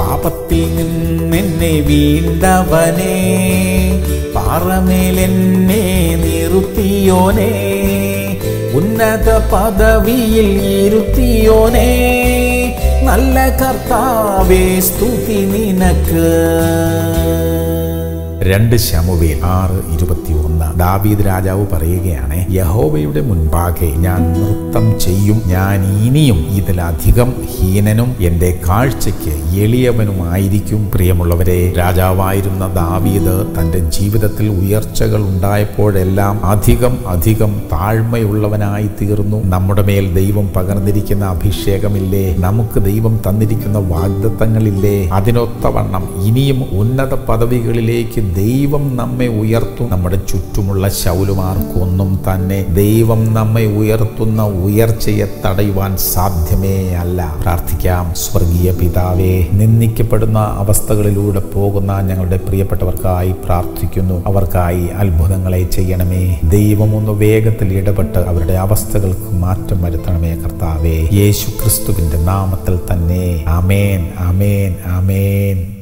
പാപത്തിൽ നിന്നെന്നെ വീണ്ടവനെ പാറമേലെന്നെ നിർത്തിയോനെ ഉന്നത പദവിയിൽ ഇരുത്തിയോനെ നല്ല കർത്താവേ സ്തുതി നിനക്ക് രണ്ട് ശമുവേൽ ആറ് ഇരുപത്തി ഒന്ന് ദാവീദ് രാജാവ് പറയുകയാണ് യഹോവയുടെ മുൻപാകെ ഞാൻ നൃത്തം ചെയ്യും ഞാൻ ഇനിയും ഇതിലധികം ഹീനനും എന്റെ കാഴ്ചയ്ക്ക് എളിയവനുമായിരിക്കും പ്രിയമുള്ളവരെ രാജാവായിരുന്ന ദാവീദ് തന്റെ ജീവിതത്തിൽ ഉയർച്ചകൾ ഉണ്ടായപ്പോഴെല്ലാം അധികം അധികം താഴ്മയുള്ളവനായി തീർന്നു നമ്മുടെ മേൽ ദൈവം പകർന്നിരിക്കുന്ന അഭിഷേകമില്ലേ നമുക്ക് ദൈവം തന്നിരിക്കുന്ന വാഗ്ദത്തങ്ങളില്ലേ അതിനൊത്തവണ്ണം ഇനിയും ഉന്നത പദവികളിലേക്ക് ദൈവം നമ്മെ ഉയർത്തും നമ്മുടെ ചുറ്റുമുള്ള ശൗലുമാർക്കൊന്നും തന്നെ ദൈവം നമ്മെ ഉയർത്തുന്ന ഉയർച്ചയെ തടയുവാൻ സാധ്യമേ അല്ല പ്രാർത്ഥിക്കാം സ്വർഗീയ പിതാവേ നിന്ദിക്കപ്പെടുന്ന അവസ്ഥകളിലൂടെ പോകുന്ന ഞങ്ങളുടെ പ്രിയപ്പെട്ടവർക്കായി പ്രാർത്ഥിക്കുന്നു അവർക്കായി അത്ഭുതങ്ങളെ ചെയ്യണമേ ദൈവം ഒന്ന് വേഗത്തിൽ ഇടപെട്ട് അവരുടെ അവസ്ഥകൾക്ക് മാറ്റം വരുത്തണമേ കർത്താവേ യേശു ക്രിസ്തുവിന്റെ നാമത്തിൽ തന്നെ അമേൻ അമേൻ അമേൻ